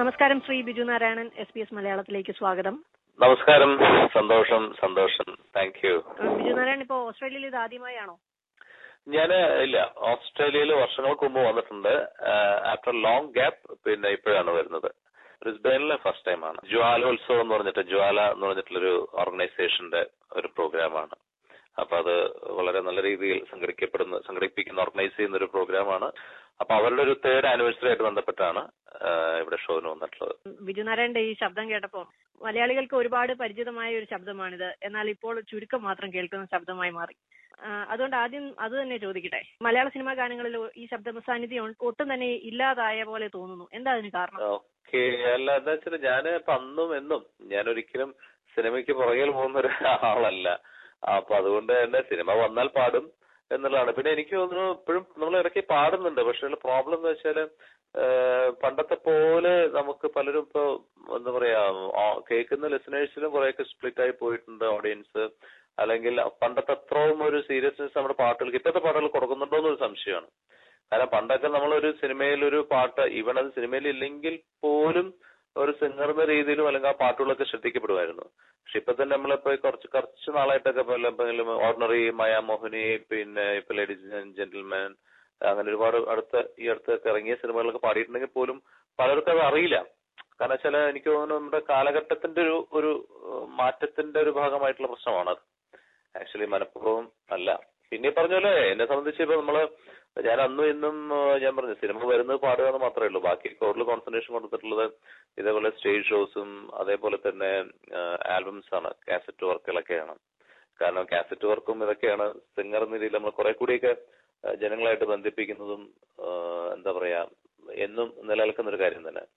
നമസ്കാരം Shri Biju Narayanan S B S മലയാളത്തിലേക്ക് സ്വാഗതം നമസ്കാരം സന്തോഷം സന്തോഷം താങ്ക് യു ഏഹ് ബിജു നാരായണൻ ഇപ്പോ ഓസ്ട്രേലിയയിൽ ഇത് ആദ്യമായാണോ ഞാൻ ഇല്ല ഓസ്ട്രേലിയയിൽ വർഷങ്ങൾക്ക് മുമ്പ് വന്നിട്ടുണ്ട് ആഫ്റ്റർ ലോങ് ഗ്യാപ്പ് പിന്നെ ഇപ്പോഴാണ് വരുന്നത് ബ്രിസ്ബെയിനിലെ ഫസ്റ്റ് ടൈമാണ് ജ്വാലോത്സവം എന്ന് പറഞ്ഞിട്ട് ജ്വാല എന്ന് പറഞ്ഞിട്ടുള്ളൊരു ഓർഗനൈസേഷന്റെ ഒരു പ്രോഗ്രാമാണ് അപ്പൊ അത് വളരെ നല്ല രീതിയിൽ സംഘടിക്കപ്പെടുന്ന സംഘടിപ്പിക്കുന്ന ഓർഗനൈസ് ചെയ്യുന്ന ഒരു പ്രോഗ്രാമാണ് അപ്പൊ അവരുടെ ഒരു തേർഡ് ആനിവേഴ്സറി ആയിട്ട് ബന്ധപ്പെട്ടാണ് ആ, ഇവിടെ ഷോന് വന്നിട്ടുള്ളത് ബിജു നാരായണന്റെ ഈ ശബ്ദം കേട്ടപ്പോൾ മലയാളികൾക്ക് ഒരുപാട് പരിചിതമായ ഒരു ശബ്ദമാണിത് എന്നാൽ ഇപ്പോൾ ചുരുക്കം മാത്രം കേൾക്കുന്ന ശബ്ദമായി മാറി ആ, അതുകൊണ്ട് ആദ്യം അത് തന്നെ ചോദിക്കട്ടെ മലയാള സിനിമാ ഗാനങ്ങളിൽ ഈ ശബ്ദ സാന്നിധ്യം ഒ- ഒട്ടും തന്നെ ഇല്ലാതായ പോലെ തോന്നുന്നു എന്താ അതിന് കാരണം ഓക്കെ അല്ല എന്താ വെച്ചാൽ ഞാൻ ഇപ്പൊ അന്നും എന്നും ഞാൻ ഒരിക്കലും സിനിമയ്ക്ക് പുറകിൽ പോകുന്ന ഒരു ആളല്ല അപ്പൊ അതുകൊണ്ട് തന്നെ സിനിമ വന്നാൽ പാടും എന്നുള്ളതാണ് പിന്നെ എനിക്ക് തോന്നുന്നു ഇപ്പോഴും നമ്മൾ ഇടയ്ക്ക് പാടുന്നുണ്ട് പക്ഷെ പ്രോബ്ലം എന്ന് വെച്ചാല് ഏഹ് പണ്ടത്തെ പോലെ നമുക്ക് പലരും ഇപ്പൊ എന്താ പറയാ ആ, കേൾക്കുന്ന ലിസണേഴ്സിലും കുറെയൊക്കെ സ്പ്ലിറ്റ് ആയി പോയിട്ടുണ്ട് ഓഡിയൻസ് അല്ലെങ്കിൽ പണ്ടത്തെ അത്രയും ഒരു സീരിയസ്നെസ് നമ്മുടെ പാട്ടുകൾക്ക് ഇപ്പോഴത്തെ പാട്ടുകൾ കൊടുക്കുന്നുണ്ടോ എന്നൊരു സംശയമാണ് കാരണം പണ്ടൊക്കെ നമ്മളൊരു സിനിമയിൽ ഒരു പാട്ട് ഈവൻ അത് സിനിമയിൽ ഇല്ലെങ്കിൽ പോലും ഒരു സിംഗർ എന്ന രീതിയിലും അല്ലെങ്കിൽ ആ പാട്ടുകളൊക്കെ ശ്രദ്ധിക്കപ്പെടുമായിരുന്നു പക്ഷെ ഇപ്പൊ തന്നെ നമ്മളിപ്പോ കുറച്ച് കുറച്ച് നാളായിട്ടൊക്കെ ഓർഡിനറി മയാമോഹിനി പിന്നെ ഇപ്പൊ ലേഡീസ് ആൻഡ് ജെന്റിൽമാൻ അങ്ങനെ ഒരുപാട് അടുത്ത ഈ അടുത്തൊക്കെ ഇറങ്ങിയ സിനിമകളൊക്കെ പാടിയിട്ടുണ്ടെങ്കിൽ പോലും പലർക്കും അത് അറിയില്ല കാരണം വെച്ചാൽ എനിക്ക് തോന്നുന്നു നമ്മുടെ കാലഘട്ടത്തിന്റെ ഒരു ഒരു ഏഹ്, മാറ്റത്തിന്റെ ഒരു ഭാഗമായിട്ടുള്ള പ്രശ്നമാണത് ആക്ച്വലി മനഃപൂർവ്വം അല്ല പിന്നെ ഈ പറഞ്ഞ പോലെ എന്നെ സംബന്ധിച്ച് ഇപ്പൊ നമ്മള് ഞാൻ അന്നും ഇന്നും ഏഹ്, ഞാൻ പറഞ്ഞു സിനിമ വരുന്നത് പാടുക എന്ന് മാത്രമേ ഉള്ളൂ ബാക്കി കൂടുതൽ കോൺസെൻട്രേഷൻ കൊടുത്തിട്ടുള്ളത് ഇതേപോലെ സ്റ്റേജ് ഷോസും അതേപോലെ തന്നെ ആൽബംസ് ആണ് കാസറ്റ് വർക്കുകളൊക്കെയാണ് കാരണം കാസറ്റ് വർക്കും ഇതൊക്കെയാണ് സിംഗർ എന്ന രീതിയിൽ നമ്മൾ കുറെ കൂടിയൊക്കെ ഏഹ്, ജനങ്ങളായിട്ട് ബന്ധിപ്പിക്കുന്നതും ഏഹ്, എന്താ പറയാ എന്നും നിലനിൽക്കുന്ന ഒരു കാര്യം തന്നെ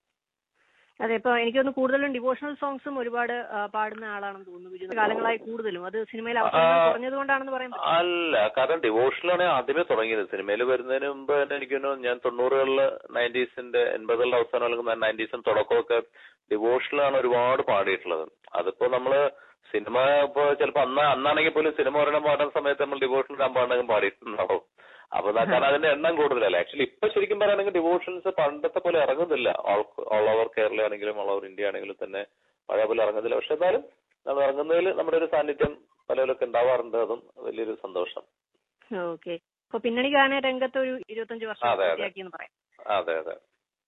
അതെ ഇപ്പൊ എനിക്ക് തോന്നുന്നു കൂടുതലും ഡിവോഷണൽ സോങ്സും ഒരുപാട് ആ, പാടുന്ന ആളാണെന്ന് തോന്നുന്നു ബിജു കാലങ്ങളായി കൂടുതലും അത് സിനിമയിൽ അവസരങ്ങൾ ആ. കുറഞ്ഞതുകൊണ്ടാണെന്ന് പറയാൻ പറ്റും അല്ല കാരണം ഡിവോഷനിലാണ് ആദ്യമേ തുടങ്ങിയത് സിനിമയിൽ വരുന്നതിന് മുമ്പ് തന്നെ എനിക്ക് തോന്നുന്നു ഞാൻ തൊണ്ണൂറുകളില് നയൻറ്റീസിന്റെ എൺപതുകളുടെ അവസാനം അല്ലെങ്കിൽ നയൻറ്റീസിന്റെ തുടക്കമൊക്കെ ഡിവോഷനിലാണ് ഒരുപാട് പാടിയിട്ടുള്ളത് അതിപ്പോ നമ്മള് സിനിമ ഇപ്പൊ ചിലപ്പോ അന്ന് അന്നാണെങ്കിൽ പോലും സിനിമ ഒരെണ്ണം പാടുന്ന സമയത്ത് നമ്മൾ ഡിവോഷണൽ ഞാൻ പാടണമെങ്കിൽ പാടിയിട്ടുണ്ടാവും അപ്പൊ ദാ കാരണം അതിന്റെ എണ്ണം കൂടുതലല്ല ആക്ച്വലി ഇപ്പൊ ശരിക്കും പറയുകയാണെങ്കിൽ ഡിവോഷൻസ് പണ്ടത്തെ പോലെ ഇറങ്ങുന്നില്ല ഓൾ ഓവർ കേരള ആണെങ്കിലും ഓൾ ഓവർ ഇന്ത്യ ആണെങ്കിലും തന്നെ പഴയ പോലെ ഇറങ്ങുന്നില്ല പക്ഷെ എന്നാലും നമ്മൾ ഇറങ്ങുന്നതിൽ നമ്മുടെ ഒരു സാന്നിധ്യം പലരിലൊക്കെ ഉണ്ടാവാറുണ്ട് അതും വലിയൊരു സന്തോഷം ഓക്കെ അപ്പൊ പിന്നണി ഗാന രംഗത്ത് ഒരു ഇരുപത്തഞ്ച് വർഷം അതെ, അതെ. പൂർത്തിയാക്കിയെന്ന് പറയാം അതെ അതെ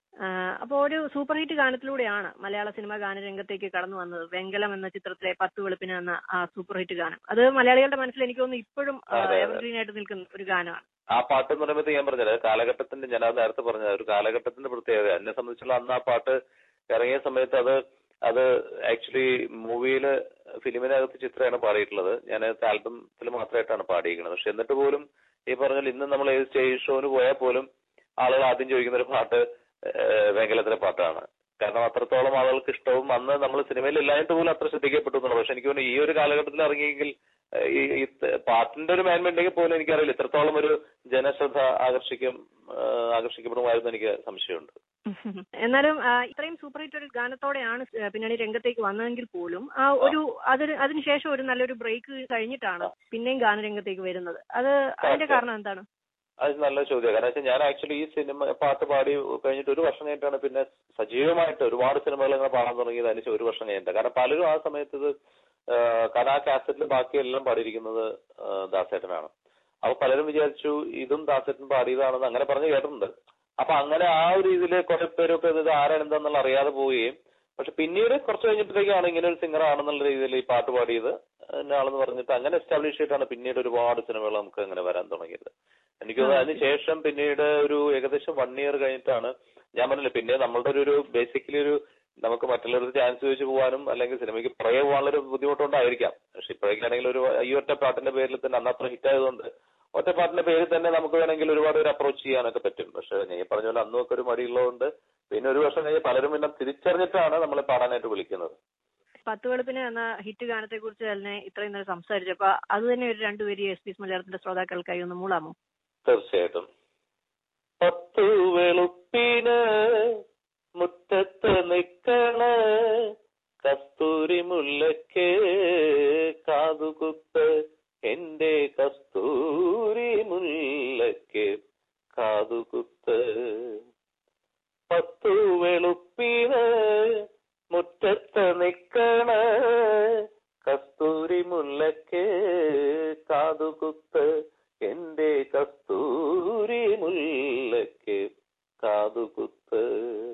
അപ്പൊ ഒരു സൂപ്പർ ഹിറ്റ് ഗാനത്തിലൂടെയാണ് മലയാള സിനിമ ഗാനരംഗത്തേക്ക് കടന്നു വന്നത് വെങ്കലം എന്ന ചിത്രത്തിലെ പത്ത് വെളുപ്പിന് എന്ന ആ സൂപ്പർ ഹിറ്റ് ഗാനം അത് മലയാളികളുടെ മനസ്സിൽ എനിക്ക് തോന്നുന്നു ഇപ്പോഴും അതെ, അതെ. എവർഗ്രീൻ ആയിട്ട് നിൽക്കുന്ന ഒരു ഗാനമാണ് ആ പാട്ട് എന്ന് പറയുമ്പോൾ ഞാൻ പറഞ്ഞത് കാലഘട്ടത്തിന്റെ ഞാൻ അത് നേരത്തെ പറഞ്ഞത് ഒരു കാലഘട്ടത്തിന്റെ പ്രത്യേകത എന്നെ സംബന്ധിച്ചുള്ള അന്ന് ആ പാട്ട് ഇറങ്ങിയ സമയത്ത് അത് അത് ആക്ച്വലി മൂവിയില് ഫിലിമിനകത്ത് ചിത്രമാണ് പാടിയിട്ടുള്ളത് ഞാൻ ആൽബത്തിൽ മാത്രമായിട്ടാണ് പാടിയിരിക്കുന്നത് പക്ഷെ എന്നിട്ട് പോലും ഈ പറഞ്ഞാൽ ഇന്ന് നമ്മൾ ഏത് സ്റ്റേജ് ഷോന് പോയാൽ പോലും ആളുകൾ ആദ്യം ചോദിക്കുന്ന ഒരു പാട്ട് ഏഹ്, വെങ്കലത്തിലെ പാട്ടാണ് കാരണം അത്രത്തോളം ആളുകൾക്ക് ഇഷ്ടവും അന്ന് നമ്മൾ സിനിമയിൽ ഇല്ലായിട്ട് പോലും അത്ര ശ്രദ്ധിക്കപ്പെട്ടു എന്നുള്ളത് പക്ഷെ എനിക്ക് തോന്നുന്നു ഈ ഒരു കാലഘട്ടത്തിൽ ഇറങ്ങിയെങ്കിൽ ഏഹ്, ഈ ഈ ത- പാട്ടിന്റെ ഒരു മേന്മ ഉണ്ടെങ്കിൽ പോലും എനിക്കറിയില്ല ഇത്രത്തോളം ഒരു ജനശ്രദ്ധ ആകർഷിക്കും ഏഹ്, ആകർഷിക്കപ്പെടുമായിരുന്നു എനിക്ക് സംശയമുണ്ട് എന്നാലും ആ, ഇത്രയും സൂപ്പർ ഹിറ്റ് ഒരു ഗാനത്തോടെയാണ് സ് പിന്നണി രംഗത്തേക്ക് വന്നതെങ്കിൽ പോലും ആ ഒരു അതിന് അതിനുശേഷം ഒരു നല്ലൊരു ബ്രേക്ക് കഴിഞ്ഞിട്ടാണ് പിന്നെയും ഗാനരംഗത്തേക്ക് വരുന്നത് അത് അതിന്റെ Okay. കാരണം എന്താണ് അത് നല്ല ചോദ്യമാണ് കാരണം വെച്ചാൽ ഞാൻ ആക്ച്വലി ഈ സിനിമ പാട്ട് പാടി കഴിഞ്ഞിട്ട് ഒരു വർഷം കഴിഞ്ഞിട്ടാണ് പിന്നെ സജീവമായിട്ട് ഒരുപാട് സിനിമകൾ ഇങ്ങനെ പാടാൻ തുടങ്ങിയത് അതിന് ഒരു വർഷം കഴിഞ്ഞിട്ട് കാരണം പലരും ആ സമയത്ത് ഇത് ആഹ് കാരണം ആ കാസറ്റിൽ ബാക്കിയെല്ലാം പാടിയിരിക്കുന്നത് ആഹ് ദാസേട്ടനാണ് അപ്പൊ പലരും വിചാരിച്ചു ഇതും ദാസേട്ടൻ പാടിയതാണെന്ന് അങ്ങനെ പറഞ്ഞ് കേട്ടിട്ടുണ്ട് അപ്പൊ അങ്ങനെ ആ ഒരു രീതിയിൽ കുറെ പേരൊക്കെ ഇത് ആരാണ് എന്താന്നുള്ള അറിയാതെ പോവുകയും പക്ഷെ പിന്നീട് കുറച്ച് കഴിഞ്ഞപ്പോഴത്തേക്കാണ് ഇങ്ങനെ ഒരു സിംഗർ ആണെന്നുള്ള രീതിയിൽ ഈ പാട്ട് പാടിയത് ആളെന്ന് പറഞ്ഞിട്ട് അങ്ങനെ എസ്റ്റാബ്ലിഷ് ചെയ്തിട്ടാണ് പിന്നീട് ഒരുപാട് സിനിമകൾ നമുക്ക് അങ്ങനെ വരാൻ തുടങ്ങിയത് എനിക്ക് തോന്നുന്നു അതിന് ശേഷം പിന്നീട് ഒരു ഏകദേശം വൺ ഇയർ കഴിഞ്ഞിട്ടാണ് ഞാൻ പറഞ്ഞില്ല പിന്നെ നമ്മളുടെ ഒരു- ഒരു ബേസിക്കലി ഒരു നമുക്ക് മറ്റുള്ളവർക്ക് ചാൻസ് ചോദിച്ചു പോകാനും അല്ലെങ്കിൽ സിനിമയ്ക്ക് പുറകെ പോകാനുള്ള ഒരു ബുദ്ധിമുട്ടുണ്ടായിരിക്കാം പക്ഷെ ഇപ്പോഴേക്കാണെങ്കിൽ ഒരു ഈ ഒറ്റ പാട്ടിന്റെ പേരിൽ തന്നെ അന്ന് അത്ര ഹിറ്റ് ആയതുകൊണ്ട് ഒറ്റ പാട്ടിന്റെ പേരിൽ തന്നെ നമുക്ക് വേണമെങ്കിൽ ഒരുപാട് ഒരു അപ്രോച്ച് ചെയ്യാനൊക്കെ പറ്റും പക്ഷെ നീ പറഞ്ഞ പോലെ അന്നും ഒക്കെ ഒരു മടിയുള്ളതുകൊണ്ട് പിന്നെ ഒരു വർഷം കഴിഞ്ഞ് പലരും പിന്നെ തിരിച്ചറിഞ്ഞിട്ടാണ് നമ്മളെ പാടാനായിട്ട് വിളിക്കുന്നത് പത്ത് വെളുപ്പിന് എന്ന ഹിറ്റ് ഗാനത്തെ കുറിച്ച് തന്നെ ഇത്രയും നേരം സംസാരിച്ചപ്പോ അത് തന്നെ ഒരു രണ്ടുപേര് എസ് പി എസ് മലയാളത്തിന്റെ ശ്രോതാക്കൾക്കായി ഒന്ന് മൂളാമോ തീർച്ചയായിട്ടും പത്തു വെളുപ്പിന് മുറ്റത്ത് നിക്കണ കസ്തൂരി മുല്ലക്ക് കാതുകുത്ത് എന്റെ കസ്തൂരി മുല്ലക്ക് കാതുകുത്ത് പത്തു വെളുപ്പിന് കാതുകുത്ത്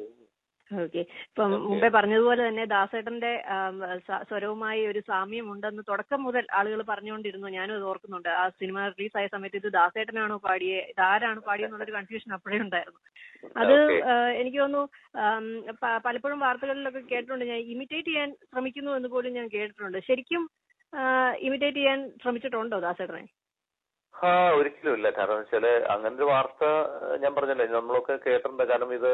ഓക്കെ ഇപ്പം Okay. മുമ്പേ പറഞ്ഞതുപോലെ തന്നെ ദാസേട്ടന്റെ ആം, സ- സ്വരവുമായി ഒരു സാമ്യം ഉണ്ടെന്ന് തുടക്കം മുതൽ ആളുകൾ പറഞ്ഞുകൊണ്ടിരുന്നു ഞാനും അത് ഓർക്കുന്നുണ്ട് ആ സിനിമ റിലീസ് ആയ സമയത്ത് ഇത് ദാസേട്ടനാണോ പാടിയേ ഇതാരാണ് പാടിയെന്നുള്ളൊരു കൺഫ്യൂഷൻ അപ്പോഴേ ഉണ്ടായിരുന്നു അത് Okay. ആ, എനിക്ക് തോന്നുന്നു ആം, പ- പലപ്പോഴും വാർത്തകളിലൊക്കെ കേട്ടിട്ടുണ്ട് ഞാൻ ഇമിറ്റേറ്റ് ചെയ്യാൻ ശ്രമിക്കുന്നു എന്ന് പോലും ഞാൻ കേട്ടിട്ടുണ്ട് ശരിക്കും ഇമിറ്റേറ്റ് ചെയ്യാൻ ശ്രമിച്ചിട്ടുണ്ടോ ദാസേട്ടനെ ആ ഒരിക്കലും ഇല്ല കാരണം വെച്ചാല് അങ്ങനെ ഒരു വാർത്ത ഏഹ്, ഞാൻ പറഞ്ഞല്ലേ നമ്മളൊക്കെ കേട്ടിട്ടുണ്ട് കാരണം ഇത്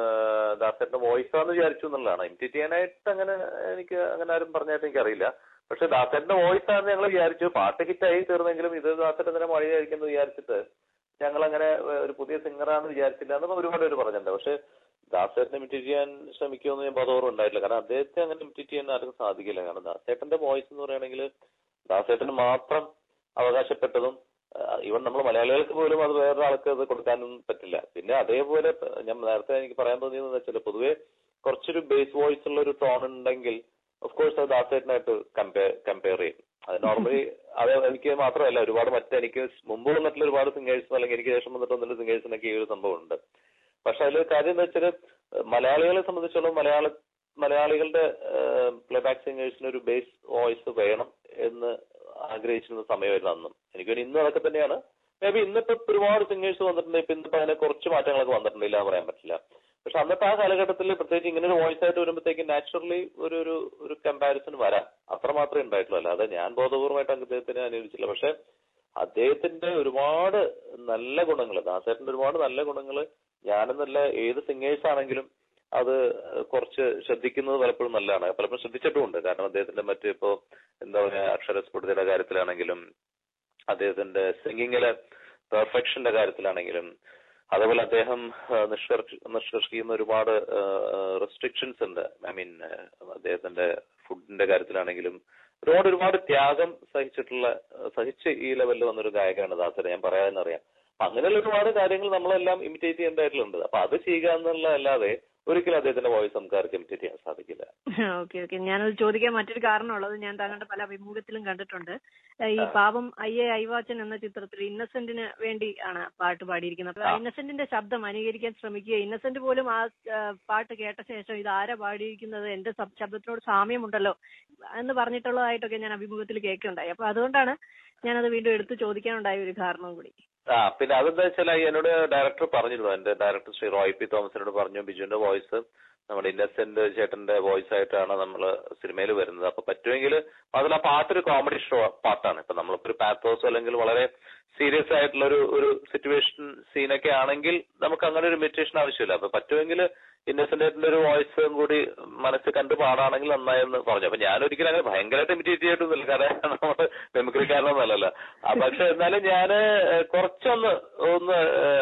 ദാസന്റെ വോയിസ് ആണെന്ന് വിചാരിച്ചു എന്നുള്ളതാണ് ഇമിറ്റേറ്റ് ചെയ്യാനായിട്ട് അങ്ങനെ എനിക്ക് അങ്ങനെ ആരും പറഞ്ഞായിട്ട് എനിക്കറിയില്ല പക്ഷെ ദാസന്റെ വോയിസ് ആണെന്ന് ഞങ്ങൾ വിചാരിച്ചു പാട്ട് ഹിറ്റായി തീർന്നെങ്കിലും ഇത് ദാസന്റെ തന്നെ മഴയായിരിക്കും എന്ന് വിചാരിച്ചിട്ട് ഞങ്ങൾ അങ്ങനെ ഒരു പുതിയ സിംഗറാണെന്ന് വിചാരിച്ചില്ല എന്ന് ഒരുപാട് പേര് പറഞ്ഞിട്ടുണ്ട് പക്ഷെ ദാസേട്ടനെ ഇമിറ്റേറ്റ് ചെയ്യാൻ ശ്രമിക്കുമെന്ന് ഞാൻ ബോധപൂർവ്വം ഉണ്ടായിട്ടില്ല കാരണം അദ്ദേഹത്തെ അങ്ങനെ ഇമിറ്റേറ്റ് ചെയ്യാൻ ആർക്കും സാധിക്കില്ല കാരണം ദാസേട്ടന്റെ വോയിസ് എന്ന് പറയുകയാണെങ്കിൽ ദാസേട്ടന് മാത്രം അവകാശപ്പെട്ടതും ഈവൻ നമ്മൾ മലയാളികൾക്ക് പോലും അത് വേറൊരാൾക്ക് അത് കൊടുക്കാനും പറ്റില്ല പിന്നെ അതേപോലെ ഞാൻ നേരത്തെ എനിക്ക് പറയാൻ തോന്നിയതെന്ന് വെച്ചാൽ പൊതുവെ കുറച്ചൊരു ബേസ് വോയിസ് ഉള്ള ഒരു ടോൺ ഉണ്ടെങ്കിൽ ഓഫ് കോഴ്സ് അത് ദാസേട്ടനായിട്ട് കമ്പയർ കമ്പയർ ചെയ്യും അത് നോർമലി അത് എനിക്ക് മാത്രമല്ല ഒരുപാട് മറ്റേ എനിക്ക് മുമ്പ് വന്നിട്ടുള്ള ഒരുപാട് സിംഗേഴ്സ് അല്ലെങ്കിൽ എനിക്ക് ശേഷം വന്നിട്ട് വന്നിട്ടുള്ള സിംഗേഴ്സിനൊക്കെ ഈ ഒരു സംഭവം ഉണ്ട് പക്ഷെ അതിൽ കാര്യം എന്താ വെച്ചാൽ മലയാളികളെ സംബന്ധിച്ചോളം മലയാള മലയാളികളുടെ പ്ലേബാക്ക് സിംഗേഴ്സിന് ഒരു ബേസ് വോയിസ് വേണം എന്ന് ആഗ്രഹിച്ചിരുന്ന സമയമായിരുന്നു അന്നും എനിക്ക് തോന്നുന്നു ഇന്നും അതൊക്കെ തന്നെയാണ് മേ ബി ഇന്നിപ്പോ ഒരുപാട് സിംഗേഴ്സ് വന്നിട്ടുണ്ട് ഇപ്പൊ ഇന്നിപ്പോ അതിനെ കുറച്ച് മാറ്റങ്ങളൊക്കെ വന്നിട്ടുണ്ട് ഇല്ല എന്ന് പറയാൻ പറ്റില്ല പക്ഷെ അന്നത്തെ ആ കാലഘട്ടത്തിൽ പ്രത്യേകിച്ച് ഇങ്ങനെ ഒരു വോയിസ് ആയിട്ട് വരുമ്പോഴത്തേക്ക് നാച്ചുറലി ഒരു ഒരു ഒരു കമ്പാരിസൺ വരാം അത്ര മാത്രമേ ഉണ്ടായിട്ടുള്ളൂ അല്ലാതെ ഞാൻ ബോധപൂർവമായിട്ട് അദ്ദേഹത്തിനെ അനുകരിച്ചില്ല പക്ഷെ അദ്ദേഹത്തിന്റെ ഒരുപാട് നല്ല ഗുണങ്ങൾ ദാസേട്ടന്റെ ഒരുപാട് നല്ല ഗുണങ്ങൾ ഞാനെന്നല്ല ഏത് സിംഗേഴ്സ് ആണെങ്കിലും അത് കുറച്ച് ശ്രദ്ധിക്കുന്നത് പലപ്പോഴും നല്ലതാണ് പലപ്പോഴും ശ്രദ്ധിച്ചിട്ടുമുണ്ട് കാരണം അദ്ദേഹത്തിന്റെ മറ്റ് ഇപ്പോ എന്താ പറയാ അക്ഷരസ്ഫുടതയുടെ കാര്യത്തിലാണെങ്കിലും അദ്ദേഹത്തിന്റെ സിംഗിങ്ങിലെ പെർഫെക്ഷന്റെ കാര്യത്തിലാണെങ്കിലും അതേപോലെ അദ്ദേഹം നിഷ്കർഷ നിഷ്കർഷിക്കുന്ന ഒരുപാട് റെസ്ട്രിക്ഷൻസ് ഉണ്ട് ഐ മീൻ അദ്ദേഹത്തിന്റെ ഫുഡിന്റെ കാര്യത്തിലാണെങ്കിലും ഒരുപാട് ഒരുപാട് ത്യാഗം സഹിച്ചിട്ടുള്ള സഹിച്ച് ഈ ലെവലിൽ വന്നൊരു ഗായകനാണ് ദാസര ഞാൻ പറയാമെന്നറിയാം അപ്പൊ അങ്ങനെയുള്ള ഒരുപാട് കാര്യങ്ങൾ നമ്മളെല്ലാം ഇമിറ്റേറ്റ് ചെയ്യേണ്ടതായിട്ടുണ്ട് അപ്പൊ അത് ചെയ്യുക എന്നുള്ള അല്ലാതെ ഒരിക്കലും അദ്ദേഹത്തിന്റെ വോയിസ് നമുക്ക് ആർക്കും ഇമിറ്റേറ്റ് ചെയ്യാൻ സാധിക്കില്ല ഓക്കെ ഓക്കെ ഞാനത് ചോദിക്കാൻ മറ്റൊരു കാരണമുള്ളത് ഞാൻ താങ്കളുടെ പല അഭിമുഖത്തിലും കണ്ടിട്ടുണ്ട് ഈ പാപം അയ്യേ ഐവാച്ചൻ എന്ന ചിത്രത്തിൽ ഇന്നസെന്റിന് വേണ്ടി ആണ് പാട്ട് പാടിയിരിക്കുന്നത് അപ്പൊ ഇന്നസെന്റിന്റെ ശബ്ദം അനുകരിക്കാൻ ശ്രമിക്കുക ഇന്നസെന്റ് പോലും ആ പാട്ട് കേട്ട ശേഷം ഇത് ആരാ പാടിയിരിക്കുന്നത് എന്റെ ശബ്ദത്തിനോട് സാമ്യമുണ്ടല്ലോ എന്ന് പറഞ്ഞിട്ടുള്ളതായിട്ടൊക്കെ ഞാൻ അഭിമുഖത്തിൽ കേൾക്കുണ്ടായി അപ്പൊ അതുകൊണ്ടാണ് ഞാനത് വീണ്ടും എടുത്ത് ചോദിക്കാനുണ്ടായ ഒരു കാരണവും കൂടി ആ പിന്നെ അതെന്താ വെച്ചാൽ എന്നോട് ഡയറക്ടർ പറഞ്ഞിരുന്നു എന്റെ ഡയറക്ടർ ശ്രീ റോയ് പി തോമസിനോട് പറഞ്ഞു ബിജുവിന്റെ വോയിസ് നമ്മുടെ ഇന്നസെന്റ് ചേട്ടന്റെ വോയിസ് ആയിട്ടാണ് നമ്മൾ സിനിമയിൽ വരുന്നത് അപ്പൊ പറ്റുമെങ്കിൽ അതിൽ ആ പാട്ടൊരു കോമഡി ഷോ പാട്ടാണ് ഇപ്പൊ നമ്മളിപ്പോ ഒരു പാത്തോസ് അല്ലെങ്കിൽ വളരെ സീരിയസ് ആയിട്ടുള്ള ഒരു ഒരു സിറ്റുവേഷൻ സീനൊക്കെ ആണെങ്കിൽ നമുക്ക് അങ്ങനെ ഒരു ഇമിറ്റേഷൻ ആവശ്യമില്ല അപ്പൊ പറ്റുമെങ്കിൽ ഇന്നസെന്റേറ്റിന്റെ ഒരു വോയിസും കൂടി മനസ്സിൽ കണ്ട് പാടാണെങ്കിൽ നന്നായെന്ന് പറഞ്ഞു അപ്പൊ ഞാൻ ഒരിക്കലും അങ്ങനെ ഭയങ്കരമായിട്ട് ഇമിറ്റേറ്റ് ചെയ്തിട്ടൊന്നുമില്ല കാരണം നമ്മൾ മെമിക്രിക്കാരനൊന്നല്ലല്ലോ പക്ഷെ എന്നാലും ഞാൻ കുറച്ചൊന്ന് ഒന്ന്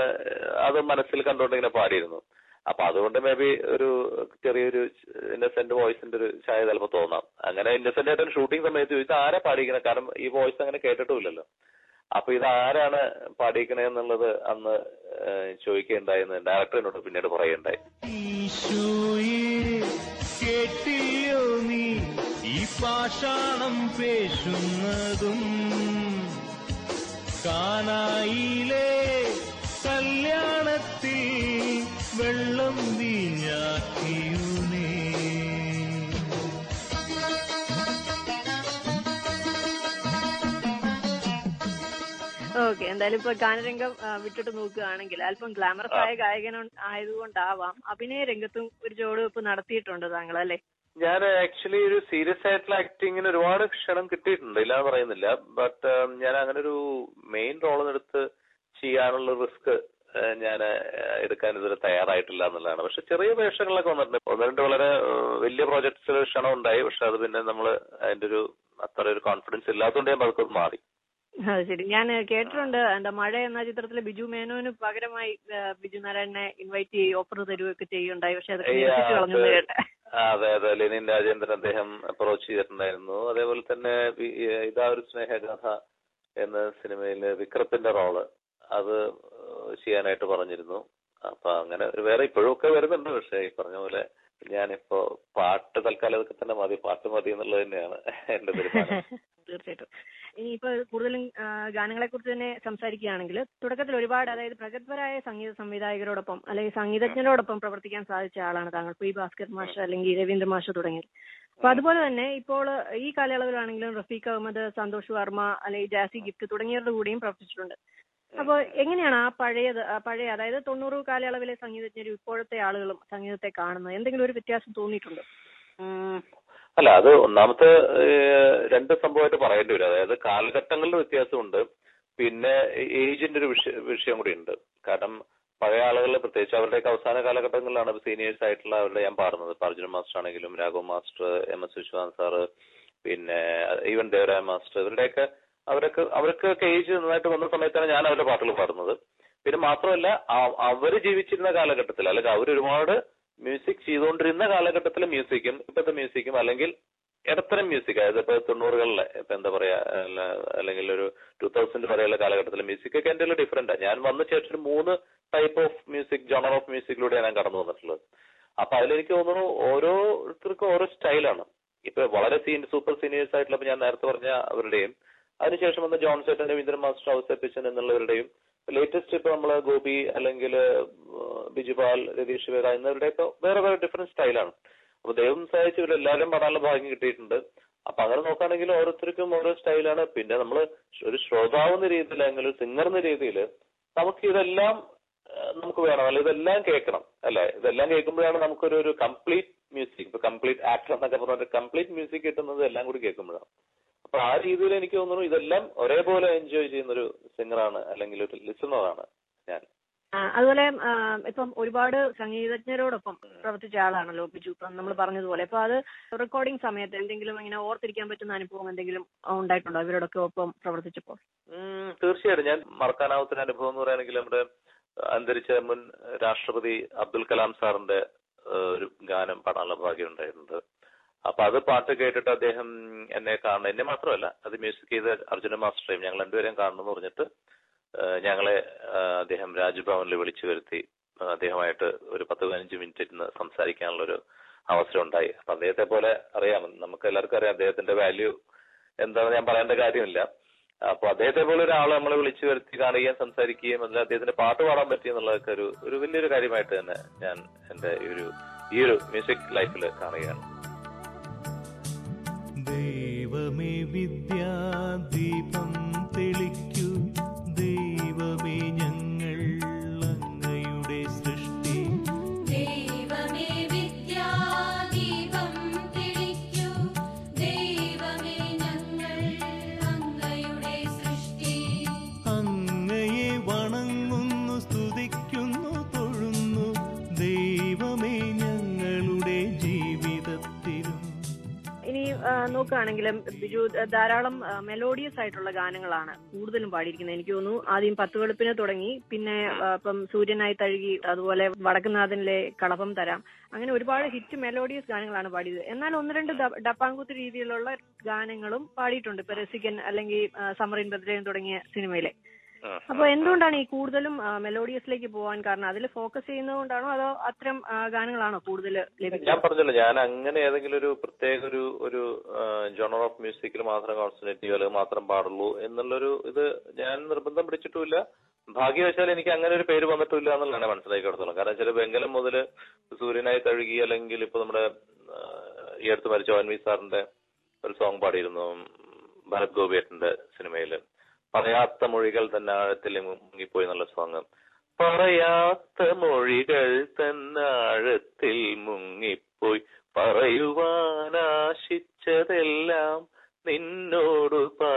അത് മനസ്സിൽ കണ്ടുകൊണ്ട് ഇങ്ങനെ പാടിയിരുന്നു അപ്പൊ അതുകൊണ്ട് മേ ബി ഒരു ചെറിയൊരു ഇന്നസെന്റ് വോയിസിന്റെ ഒരു ചായ ചിലപ്പോൾ തോന്നാം അങ്ങനെ ഇന്നസെന്റ് ആയിട്ട് ഷൂട്ടിംഗ് സമയത്ത് ചോദിച്ചാൽ ആരാ പാടിയിരിക്കുന്നത് കാരണം ഈ വോയിസ് അങ്ങനെ കേട്ടിട്ടുമില്ലല്ലോ അപ്പൊ ഇത് ആരാണ് പാടിക്കണേ എന്നുള്ളത് അന്ന് ചോദിക്കുകയുണ്ടായെന്ന് ഡയറക്ടർ എന്നോട് പിന്നീട് പറയുകയുണ്ടായി കേട്ടില്ലോ നീ ഈ പാഷാണം പേശുന്നതും കാനായിലെ കല്യാണത്തിൽ വെള്ളം വീഞ്ഞാക്കിയുനേ ഓക്കെ എന്തായാലും ഇപ്പൊ ഗാനരംഗം വിട്ടിട്ട് നോക്കുകയാണെങ്കിൽ അല്പം ഗ്ലാമറസ് ആയ ഗായകൻ ആയതുകൊണ്ടാവാം അഭിനയ രംഗത്തും ഒരു ചുവടുവെപ്പ് നടത്തിയിട്ടുണ്ട് താങ്കൾ അല്ലെ ഞാൻ ആക്ച്വലി ഒരു സീരിയസ് ആയിട്ടുള്ള ആക്ടിങ്ങിന് ഒരുപാട് ക്ഷണം കിട്ടിയിട്ടുണ്ട് ഇല്ലാന്ന് പറയുന്നില്ല ബട്ട് ഞാൻ അങ്ങനെ ഒരു മെയിൻ റോൾ എടുത്ത് ചെയ്യാനുള്ള റിസ്ക് ഞാൻ എടുക്കാൻ ഇതുവരെ തയ്യാറായിട്ടില്ല എന്നുള്ളതാണ് പക്ഷെ ചെറിയ വേഷങ്ങളിലൊക്കെ വന്നിട്ടുണ്ട് ഒന്ന് രണ്ട് വളരെ വലിയ പ്രോജക്ട്സിൽ ക്ഷണം ഉണ്ടായി പക്ഷെ അത് പിന്നെ നമ്മൾ അതിന്റെ ഒരു അത്ര ഒരു കോൺഫിഡൻസ് ഇല്ലാത്തതുകൊണ്ട് ഞാൻ അതൊക്കെ മാറി അത് ശരി ഞാൻ കേട്ടിട്ടുണ്ട് എന്താ മഴ എന്ന ചിത്രത്തിൽ ബിജു മേനോന് പകരമായി ബിജു നാരായണനെ ഇൻവൈറ്റ് ചെയ്യും ഓഫർ തരുകയൊക്കെ ചെയ്യുണ്ടായി പക്ഷെ അതൊക്കെ നിരസിച്ചു കളഞ്ഞു കേട്ടെ അതെ അതെ ലെനിൻ രാജേന്ദ്രൻ അദ്ദേഹം അപ്രോച്ച് ചെയ്തിട്ടുണ്ടായിരുന്നു അതേപോലെ തന്നെ ഇതാ ഒരു സ്നേഹഗാഥ എന്ന സിനിമയിൽ വിക്രത്തിന്റെ റോള് അത് ചെയ്യാനായിട്ട് പറഞ്ഞിരുന്നു അപ്പൊ അങ്ങനെ വേറെ ഇപ്പോഴും ഒക്കെ വരുന്നുണ്ട് പക്ഷെ ഈ പറഞ്ഞ പോലെ ഞാനിപ്പോ പാട്ട് തൽക്കാലം ഇതൊക്കെ തന്നെ മതി പാട്ട് മതി എന്നുള്ളത് തന്നെയാണ് എന്റെ തീരുമാനം തീർച്ചയായിട്ടും ഇനിയിപ്പോ കൂടുതലും ഗാനങ്ങളെ കുറിച്ച് തന്നെ സംസാരിക്കുകയാണെങ്കിൽ തുടക്കത്തിൽ ഒരുപാട് അതായത് പ്രഗത്ഭരായ സംഗീത സംവിധായകരോടൊപ്പം അല്ലെങ്കിൽ സംഗീതജ്ഞരോടൊപ്പം പ്രവർത്തിക്കാൻ സാധിച്ച ആളാണ് താങ്കൾ പി ഭാസ്കർ മാഷ് അല്ലെങ്കിൽ രവീന്ദ്ര മാഷ് തുടങ്ങിയത് അപ്പൊ അതുപോലെ തന്നെ ഇപ്പോൾ ഈ കാലയളവിലാണെങ്കിലും റഫീഖ് അഹമ്മദ് സന്തോഷ് വർമ്മ അല്ലെങ്കിൽ ജാസി ഗിഫ്റ്റ് തുടങ്ങിയവരുടെ കൂടെയും പ്രവർത്തിച്ചിട്ടുണ്ട് അപ്പോൾ എങ്ങനെയാണ് ആ പഴയത് ആ പഴയ അതായത് തൊണ്ണൂറ് കാലയളവിലെ സംഗീതജ്ഞരും ഇപ്പോഴത്തെ ആളുകളും സംഗീതത്തെ കാണുന്നത് എന്തെങ്കിലും ഒരു വ്യത്യാസം തോന്നിയിട്ടുണ്ടോ ഉം. അല്ല അത് ഒന്നാമത്തെ ഏഹ്, രണ്ട് സംഭവമായിട്ട് പറയേണ്ടി വരും അതായത് കാലഘട്ടങ്ങളിൽ വ്യത്യാസമുണ്ട് പിന്നെ ഏജിന്റെ ഒരു വിഷയ വിഷയം കൂടി ഉണ്ട് കാരണം പഴയ ആളുകൾ പ്രത്യേകിച്ച് അവരുടെയൊക്കെ അവസാന കാലഘട്ടങ്ങളിലാണ് സീനിയേഴ്സ് ആയിട്ടുള്ള അവരുടെ ഞാൻ പാടുന്നത് ഇപ്പൊ അർജുന മാസ്റ്റർ ആണെങ്കിലും Raghav master M S Viswanath sir പിന്നെ ഈവൻ ദേവരായ മാസ്റ്റർ ഇവരുടെയൊക്കെ അവരൊക്കെ അവർക്കൊക്കെ ഏജ് നന്നായിട്ട് വന്ന സമയത്താണ് ഞാൻ അവരുടെ പാട്ടുകൾ പാടുന്നത് പിന്നെ മാത്രമല്ല അ- അവര് ജീവിച്ചിരുന്ന കാലഘട്ടത്തിൽ അല്ലെങ്കിൽ അവർ ഒരുപാട് മ്യൂസിക് ചെയ്തുകൊണ്ടിരുന്ന കാലഘട്ടത്തിലെ മ്യൂസിക്കും ഇപ്പോഴത്തെ മ്യൂസിക്കും അല്ലെങ്കിൽ ഇടത്തരം മ്യൂസിക് അതായത് ഇപ്പൊ തൊണ്ണൂറുകളിലെ ഇപ്പൊ എന്താ പറയാ അല്ല- അല്ലെങ്കിൽ ഒരു ടൂ തൗസൻഡ് വരെയുള്ള കാലഘട്ടത്തിലെ മ്യൂസിക് ഒക്കെ എന്റെ ഡിഫറെന്റ് ഞാൻ വന്ന ശേഷം ഒരു മൂന്ന് type of music genre of മ്യൂസിക്കിലൂടെയാണ് ഞാൻ കടന്നു വന്നിട്ടുള്ളത് അപ്പൊ അതിലെനിക്ക് തോന്നുന്നു ഓരോരുത്തർക്കും ഓരോ സ്റ്റൈലാണ് ഇപ്പൊ വളരെ സീൻ സൂപ്പർ സീനിയേഴ്സ് ആയിട്ടുള്ള ഇപ്പൊ ഞാൻ നേരത്തെ പറഞ്ഞ അവരുടെയും അതിനുശേഷം വന്ന ജോൺ സേട്ടൻ രവീന്ദ്രൻ മാസ്റ്റർ ഔസപ്പിച്ചൻ എന്നുള്ളവരുടെയും ലേറ്റസ്റ്റ് ഇപ്പൊ നമ്മള് ഗോപി അല്ലെങ്കിൽ ബിജുപാൽ രതീഷ് വേദ എന്നിവരുടെയൊക്കെ വേറെ വേറെ ഡിഫറെന്റ് സ്റ്റൈലാണ് അപ്പൊ ദൈവം സഹായിച്ച് ഇവരെല്ലാവരും പാടാനുള്ള ഭാഗ്യം കിട്ടിയിട്ടുണ്ട് അപ്പൊ അങ്ങനെ നോക്കുകയാണെങ്കിൽ ഓരോരുത്തർക്കും ഓരോ സ്റ്റൈലാണ് പിന്നെ നമ്മൾ ഒരു ശ്രോതാവ് എന്ന രീതിയിൽ അല്ലെങ്കിൽ ഒരു സിംഗർ എന്ന രീതിയിൽ നമുക്ക് ഇതെല്ലാം ഏഹ്, നമുക്ക് വേണം അല്ലെ ഇതെല്ലാം കേൾക്കണം അല്ലെ ഇതെല്ലാം കേൾക്കുമ്പോഴാണ് നമുക്കൊരു ഒരു കംപ്ലീറ്റ് മ്യൂസിക് ഇപ്പൊ കംപ്ലീറ്റ് ആക്ടർ എന്നൊക്കെ പറഞ്ഞ കംപ്ലീറ്റ് മ്യൂസിക് കിട്ടുന്നത് എല്ലാം കൂടി കേൾക്കുമ്പോഴാണ് അപ്പൊ ആ രീതിയിൽ എനിക്ക് തോന്നുന്നു ഇതെല്ലാം ഒരേപോലെ എൻജോയ് ചെയ്യുന്ന ഒരു സിംഗറാണ് അല്ലെങ്കിൽ ഒരു ലിസണറാണ് ഞാൻ ആ, അതുപോലെ ആ, ഇപ്പം ഒരുപാട് സംഗീതജ്ഞരോടൊപ്പം പ്രവർത്തിച്ച ആളാണല്ലോ ബിജു ഇപ്പം നമ്മൾ പറഞ്ഞതുപോലെ അപ്പൊ അത് റെക്കോർഡിംഗ് സമയത്ത് എന്തെങ്കിലും ഇങ്ങനെ ഓർത്തിരിക്കാൻ പറ്റുന്ന അനുഭവം എന്തെങ്കിലും ഉണ്ടായിട്ടുണ്ടോ ഇവരോടൊക്കെ ഒപ്പം പ്രവർത്തിച്ചപ്പോൾ ഉം, തീർച്ചയായിട്ടും ഞാൻ മറക്കാനാവാത്തൊരു അനുഭവം എന്ന് പറയുകയാണെങ്കിൽ നമ്മുടെ അന്തരിച്ച മുൻ രാഷ്ട്രപതി അബ്ദുൽ കലാം സാറിന്റെ ഏഹ്, ഒരു ഗാനം പാടാനുള്ള ഭാഗ്യം ഉണ്ടായിട്ടുണ്ട് അപ്പൊ അത് പാട്ട് കേട്ടിട്ട് അദ്ദേഹം എന്നെ കാണുന്ന എന്നെ മാത്രമല്ല അത് മ്യൂസിക് ചെയ്ത അർജുന മാസ്റ്ററേയും ഞങ്ങൾ രണ്ടുപേരെയും കാണണമെന്ന് പറഞ്ഞിട്ട് ഏഹ്, ഞങ്ങളെ ഏഹ്, അദ്ദേഹം രാജ്ഭവനിൽ വിളിച്ചു വരുത്തി ഏഹ്, അദ്ദേഹമായിട്ട് ഒരു പത്ത് പതിനഞ്ച് മിനിറ്റ് ഇരുന്ന് സംസാരിക്കാനുള്ള ഒരു അവസരം ഉണ്ടായി അപ്പൊ അദ്ദേഹത്തെ പോലെ അറിയാം നമുക്ക് എല്ലാവർക്കും അറിയാം അദ്ദേഹത്തിന്റെ വാല്യൂ എന്താണെന്ന് ഞാൻ പറയേണ്ട കാര്യമില്ല അപ്പൊ അദ്ദേഹത്തെ പോലെ ഒരാളെ നമ്മളെ വിളിച്ചു വരുത്തി കാണുകയും സംസാരിക്കുകയും അതിൽ അദ്ദേഹത്തിന്റെ പാട്ട് പാടാൻ പറ്റി എന്നുള്ളതൊക്കെ ഒരു ഒരു വലിയൊരു കാര്യമായിട്ട് തന്നെ ഞാൻ എന്റെ ഈ ഒരു ഈ ഒരു മ്യൂസിക് ലൈഫിൽ കാണുകയാണ് ദൈവമേ വിദ്യാദീപം തെളിക്കൂ ദൈവമേ ഞങ്ങൾ അങ്ങയുടെ സൃഷ്ടി ദൈവമേ വിദ്യാദീപം തെളിക്കൂ ദൈവമേ ഞങ്ങൾ അങ്ങയുടെ സൃഷ്ടി അങ്ങയെ വണങ്ങുന്നു സ്തുതിക്കുന്നു തൊഴുന്നു ദൈവമേ ഞങ്ങളുടെ ജീവിതത്തിലും ഇനി ആ, നോക്കുകയാണെങ്കിലും ബിജു ആ, ധാരാളം മെലോഡിയസ് ആയിട്ടുള്ള ഗാനങ്ങളാണ് കൂടുതലും പാടിയിരിക്കുന്നത് എനിക്ക് തോന്നുന്നു ആദ്യം പത്ത് വെളുപ്പിന് തുടങ്ങി പിന്നെ ആ, ഇപ്പം സൂര്യനായി തഴുകി അതുപോലെ വടക്കുനാഥനിലെ കളഭം തരാം അങ്ങനെ ഒരുപാട് ഹിറ്റ് മെലോഡിയസ് ഗാനങ്ങളാണ് പാടിയത് എന്നാൽ ഒന്ന് രണ്ട് ദ- ഡപ്പാങ്കുത്ത് രീതിയിലുള്ള ഗാനങ്ങളും പാടിയിട്ടുണ്ട് ഇപ്പൊ രസികൻ അല്ലെങ്കിൽ ആ, സമറിൻ ഭദ്രയൻ തുടങ്ങിയ സിനിമയിലെ അപ്പൊ എന്തുകൊണ്ടാണ് ഈ കൂടുതലും മെലോഡിയസിലേക്ക് പോകാൻ കാരണം അതിൽ ഫോക്കസ് ചെയ്യുന്നതുകൊണ്ടാണോ അതോ അത്തരം ആ, ഗാനങ്ങളാണോ കൂടുതൽ ഞാൻ ലഭിക്കുന്നത് പറഞ്ഞല്ലോ ഞാൻ അങ്ങനെ ഏതെങ്കിലും ഒരു പ്രത്യേക ഒരു ഒരു ജോണർ ഓഫ് മ്യൂസിക്കിൽ മാത്രം കോൺസെൻട്രേറ്റ് ചെയ്യുക അല്ലെങ്കിൽ മാത്രം പാടുള്ളൂ എന്നുള്ളൊരു ഇത് ഞാൻ നിർബന്ധം പിടിച്ചിട്ടുമില്ല ഭാഗ്യവശാൽ എനിക്ക് അങ്ങനെ ഒരു പേര് വന്നിട്ടില്ല എന്നുള്ളതാണ് മനസ്സിലാക്കി കൊടുത്തോളം കാരണം ചില വെങ്കലം മുതൽ സൂര്യനായി തഴുകി അല്ലെങ്കിൽ ഇപ്പൊ നമ്മുടെ ആ, ഈ അടുത്ത് മരിച്ച ഓൻവി സാറിന്റെ ഒരു സോങ് പാടിയിരുന്നു ഉം, ഭരത് ഗോപിയേട്ടന്റെ സിനിമയില് പറയാത്ത മൊഴികൾ തന്നെ ആഴത്തിൽ മുങ്ങിപ്പോയി എന്നുള്ള സോങ് പറയാത്ത മൊഴികൾ തന്നാഴത്തിൽ മുങ്ങിപ്പോയി പറയുവാനാശിച്ചതെല്ലാം നിന്നോട്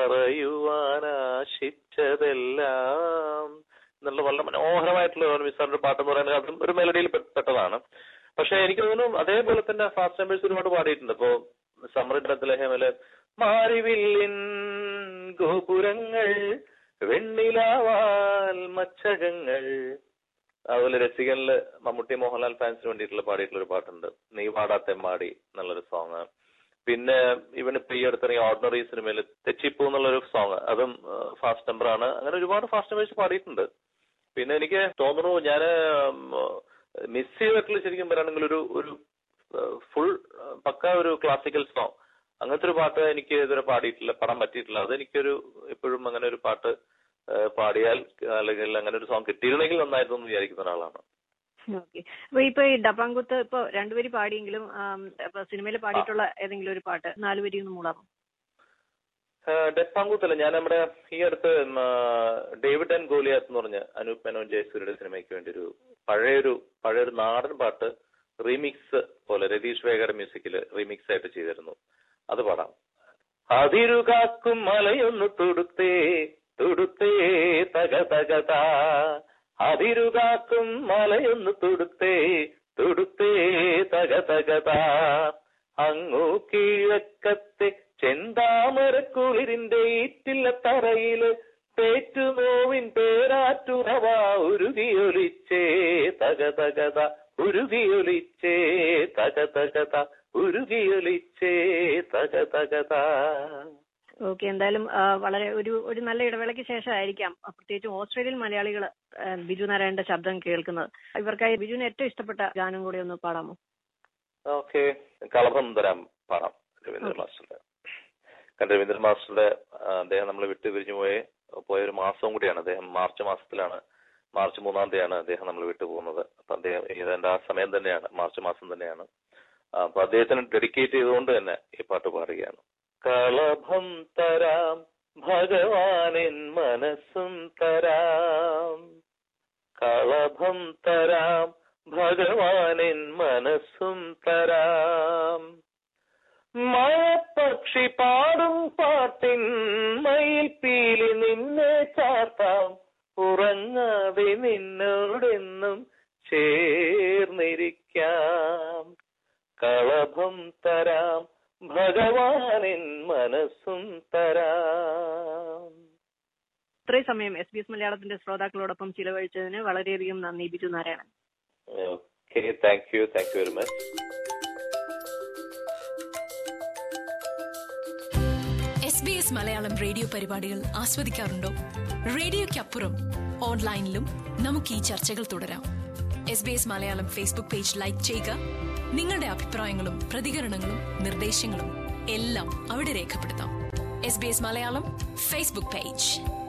പറയുവാനാശിച്ചതെല്ലാം എന്നുള്ള വളരെ മനോഹരമായിട്ടുള്ള ഓർമ്മി സാറിന്റെ പാട്ട് എന്ന് പറയുന്നത് അതും ഒരു മെലഡിയിൽ പെ- പെട്ടതാണ് പക്ഷെ എനിക്ക് തോന്നുന്നു അതേപോലെ തന്നെ ഫാസ്റ്റ് നമ്പേഴ്സ് ഒരുപാട് പാടിയിട്ടുണ്ട് ഇപ്പോ സമൃദ്ധത്തിലെ മാരിവില്ലിൻ ഗോപുരങ്ങൾ വെണ്ണിലാവാൽ മച്ചകങ്ങൾ അതുപോലെ രസികനില് മമ്മൂട്ടി മോഹൻലാൽ ഫാൻസിന് വേണ്ടിയിട്ടുള്ള പാടിയിട്ടുള്ള ഒരു പാട്ടുണ്ട് നീ പാടാത്തെ മാടി എന്നുള്ളൊരു സോങ് പിന്നെ ഇവനിപ്പോ ഈ അടുത്തിറങ്ങിയ ഓർഡിനറി സിനിമയിൽ തെച്ചിപ്പൂ എന്നുള്ളൊരു സോങ് അതും ഫാസ്റ്റ് നമ്പർ ആണ് അങ്ങനെ ഒരുപാട് ഫാസ്റ്റ് നമ്പേഴ്സ് പാടിയിട്ടുണ്ട് പിന്നെ എനിക്ക് തോന്നുന്നു ഞാൻ മിസ് ചെയ്തിട്ടുള്ള ശരിക്കും പറയുകയാണെങ്കിൽ ഒരു ഒരു ഫുൾ പക്ക ഒരു ക്ലാസിക്കൽ സോങ് അങ്ങനത്തെ ഒരു പാട്ട് എനിക്ക് ഇതുവരെ പാടിയിട്ടില്ല പാടാൻ പറ്റിയിട്ടില്ല അതെനിക്കൊരു ഇപ്പോഴും അങ്ങനെ ഒരു പാട്ട് ആ, പാടിയാൽ അല്ലെങ്കിൽ അങ്ങനെ ഒരു സോങ് കിട്ടിയിരുന്നെങ്കിൽ നന്നായിരുന്നു എന്ന് വിചാരിക്കുന്ന ഒരാളാണ് ഓക്കെ അപ്പൊ ഇപ്പൊ ഈ ഡപ്പാങ്കുത്ത് ഇപ്പൊ രണ്ടുപേര് പാടിയെങ്കിലും ആം, ഇപ്പൊ സിനിമയിൽ പാടിയിട്ടുള്ള ഏതെങ്കിലും ഒരു പാട്ട് നാലുപേരി ഒന്ന് മൂളാമോ ഡെപ്പാങ്കൂത്തല്ല ഞാൻ നമ്മുടെ ഈ അടുത്ത് ഉം, ആ, ഡേവിഡ് ആൻഡ് ഗോലിയാത്ത് എന്ന് പറഞ്ഞ അനൂപ് മേനോൻ ജയസൂര്യയുടെ സിനിമയ്ക്ക് വേണ്ടി ഒരു പഴയൊരു പഴയൊരു നാടൻ പാട്ട് റീമിക്സ് പോലെ രതീഷ് വേഗയുടെ മ്യൂസിക്കിൽ റീമിക്സ് ആയിട്ട് ചെയ്തിരുന്നു അത് പാടാം അതിരുകാക്കും മലയൊന്ന് തൊടുത്തേ തൊടുത്തേ തക തകതാ അതിരുകാക്കും മലയൊന്ന് തൊടുത്തേ തൊടുത്തേ തക തകതാ അങ്ങു കിഴക്കത്തെ ചെന്താമരക്കുളിരിന്റെ ഈറ്റില്ല തറയില് പേറ്റുനോവിൻ പേരാറ്റുറവ ഉരുകിയൊലിച്ചേ തക തകത ഉരുകിയൊലിച്ചേ തക തകത ഉരുകിയൊലിച്ചേ തക തകത ഓക്കെ എന്തായാലും ആ, വളരെ ഒരു ഒരു നല്ല ഇടവേളയ്ക്ക് ശേഷമായിരിക്കാം ആ, പ്രത്യേകിച്ചും ഓസ്ട്രേലിയൻ മലയാളികൾ ബിജു നാരായണന്റെ ശബ്ദം കേൾക്കുന്നത് ഇവർക്കായി ബിജുവിന് ഏറ്റവും ഇഷ്ടപ്പെട്ട ഗാനം കൂടി ഒന്ന് പാടാമോ ഓക്കെ കളഭം തരാം പാടാം രവീന്ദ്ര മാസ്റ്ററുടെ കാരണം രവീന്ദ്ര മാസ്റ്ററുടെ ആ, അദ്ദേഹം നമ്മൾ വിട്ടു പിരിഞ്ഞു പോയ പോയ ഒരു മാസവും കൂടിയാണ് അദ്ദേഹം മാർച്ച് മാസത്തിലാണ് മാർച്ച് മൂന്നാം തീയതിയാണ് അദ്ദേഹം നമ്മൾ വിട്ടു പോകുന്നത് അപ്പൊ അദ്ദേഹം ഏതാണ്ട് ആ സമയം തന്നെയാണ് മാർച്ച് മാസം തന്നെയാണ് ആ, അപ്പൊ അദ്ദേഹത്തിന് ഡെഡിക്കേറ്റ് ചെയ്തുകൊണ്ട് തന്നെ ഈ പാട്ട് പാടുകയാണ് കളഭം തരാം ഭഗവാനിൻ മനസ്സും തരാം കളഭം തരാം ഭഗവാനിൻ മനസ്സും തരാം മഴപ്പക്ഷി പാടും പാട്ടിൻ മയിൽ പീലി നിന്നെ ചാർത്താം ഉറങ്ങാതെ നിന്നോടെന്നും ചേർന്നിരിക്കാം കളഭം തരാം ഭഗവാനിൻ മനസ്സും തരാം ഇത്രയും സമയം എസ് ബി എസ് മലയാളത്തിന്റെ ശ്രോതാക്കളോടൊപ്പം ചിലവഴിച്ചതിന് വളരെയധികം നന്ദി Biju Narayanan okay thank you thank you very much S B S Malayalam radio പരിപാടികൾ ആസ്വദിക്കാറുണ്ടോ റേഡിയോയ്ക്കപ്പുറം ഓൺലൈനിലും നമുക്ക് ഈ ചർച്ചകൾ തുടരാം S B S Malayalam Facebook page like ചെയ്യുക നിങ്ങളുടെ അഭിപ്രായങ്ങളും പ്രതികരണങ്ങളും നിർദ്ദേശങ്ങളും എല്ലാം അവിടെ രേഖപ്പെടുത്താം S B S Malayalam Facebook page